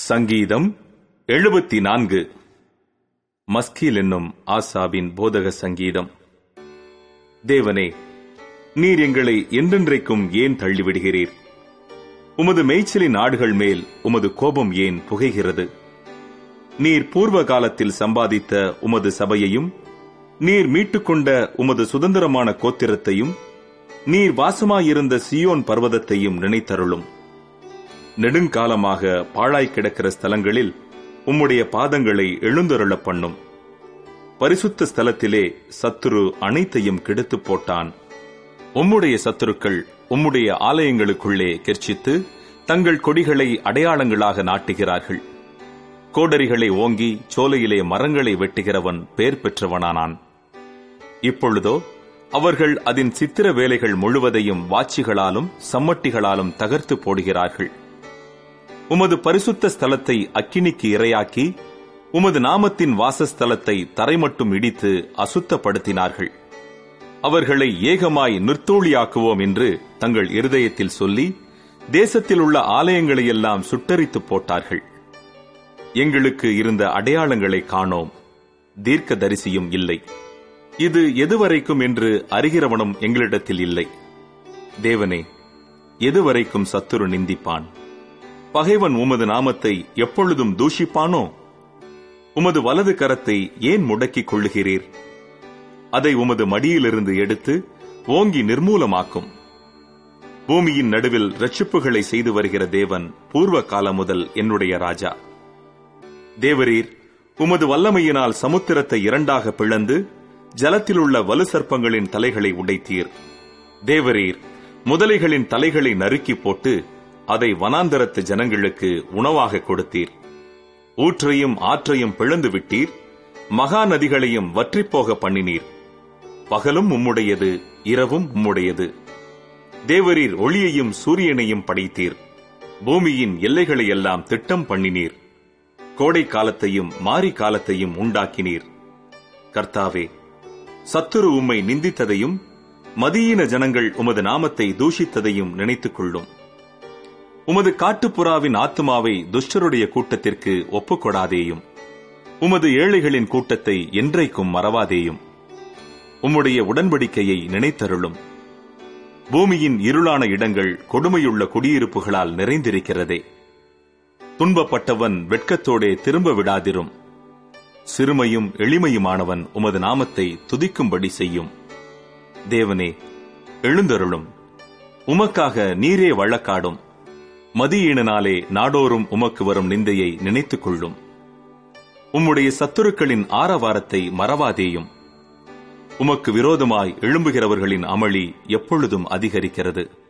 சங்கீதம் எழுபத்தி நான்கு மஸ்கீல் என்னும் ஆசாபின் போதக சங்கீதம் தேவனே நீர் எங்களை என்றென்றைக்கும் ஏன் தள்ளிவிடுகிறீர் உமது மேய்ச்சலின் ஆடுகள் மேல் உமது கோபம் ஏன் புகைகிறது நீர் பூர்வ காலத்தில் சம்பாதித்த உமது சபையையும் நீர் மீட்டுக்கொண்ட உமது சுதந்திரமான கோத்திரத்தையும் நீர் வாசமாயிருந்த சியோன் பர்வதத்தையும் நினைத்தருளும் நெடுங்காலமாக பாழாய் கிடக்கிற ஸ்தலங்களில் உம்முடைய பாதங்களை எழுந்தருளப் பண்ணும் பரிசுத்த ஸ்தலத்திலே சத்துரு அனைத்தையும் கெடுத்துப் போட்டான் உம்முடைய சத்துருக்கள் உம்முடைய ஆலயங்களுக்குள்ளே கெர்ச்சித்து தங்கள் கொடிகளை அடையாளங்களாக நாட்டுகிறார்கள் கோடரிகளை ஓங்கி சோலையிலே மரங்களை வெட்டுகிறவன் பெயர் பெற்றவனானான் இப்பொழுதோ அவர்கள் அதன் சித்திர வேலைகள் முழுவதையும் வாட்சிகளாலும் சம்மட்டிகளாலும் தகர்த்து போடுகிறார்கள் உமது பரிசுத்த ஸ்தலத்தை அக்கினிக்கு இரையாக்கி உமது நாமத்தின் வாசஸ்தலத்தை தரைமட்டும் இடித்து அசுத்தப்படுத்தினார்கள் அவர்களை ஏகமாய் நிர்த்தூளியாக்குவோம் என்று தங்கள் இருதயத்தில் சொல்லி தேசத்தில் உள்ள ஆலயங்களையெல்லாம் சுட்டரித்து போட்டார்கள் எங்களுக்கு இருந்த அடையாளங்களை காணோம் தீர்க்க தரிசியும் இல்லை இது எதுவரைக்கும் என்று அறிகிறவனும் எங்களிடத்தில் இல்லை தேவனே எதுவரைக்கும் சத்துரு நிந்திப்பான் பகைவன் உமது நாமத்தை எப்பொழுதும் தூஷிப்பானோ உமது வலது கரத்தை ஏன் முடக்கிக் கொள்ளுகிறீர் அதை உமது மடியிலிருந்து எடுத்து ஓங்கி நிர்மூலமாக்கும் பூமியின் நடுவில் ரட்சிப்புகளை செய்து வருகிற தேவன் பூர்வ காலம் முதல் என்னுடைய ராஜா தேவரீர் உமது வல்லமையினால் சமுத்திரத்தை இரண்டாக பிளந்து ஜலத்தில் உள்ள வலு சர்ப்பங்களின் தலைகளை உடைத்தீர் தேவரீர் முதலைகளின் தலைகளை நறுக்கி போட்டு அதை வனாந்தரத்து ஜனங்களுக்கு உணவாக கொடுத்தீர் ஊற்றையும் ஆற்றையும் பிளந்து விட்டீர் மகா நதிகளையும் வற்றிப்போக பண்ணினீர் பகலும் உம்முடையது இரவும் உம்முடையது தேவரீர் ஒளியையும் சூரியனையும் படைத்தீர் பூமியின் எல்லைகளை எல்லாம் திட்டம் பண்ணினீர் கோடை காலத்தையும் மாரி காலத்தையும் உண்டாக்கினீர் கர்த்தாவே சத்துரு உம்மை நிந்தித்ததையும் மதியீன ஜனங்கள் உமது நாமத்தை தூஷித்ததையும் நினைத்துக் கொள்ளும் உமது காட்டுப்புறாவின் ஆத்மாவை துஷ்டருடைய கூட்டத்திற்கு ஒப்புக்கொடாதேயும் உமது ஏழைகளின் கூட்டத்தை என்றைக்கும் மறவாதேயும் உம்முடைய உடன்படிக்கையை நினைத்தருளும் பூமியின் இருளான இடங்கள் கொடுமையுள்ள குடியிருப்புகளால் நிறைந்திருக்கிறதே துன்பப்பட்டவன் வெட்கத்தோடே திரும்ப விடாதிரும் சிறுமையும் எளிமையுமானவன் உமது நாமத்தை துதிக்கும்படி செய்யும் தேவனே எழுந்தருளும் உமக்காக நீரே வழக்காடும் மதியீனனாலே நாடோறும் உமக்கு வரும் நிந்தையை நினைத்துக் கொள்ளும் உம்முடைய சத்துருக்களின் ஆரவாரத்தை மறவாதேயும் உமக்கு விரோதமாய் எழும்புகிறவர்களின் அமளி எப்பொழுதும் அதிகரிக்கிறது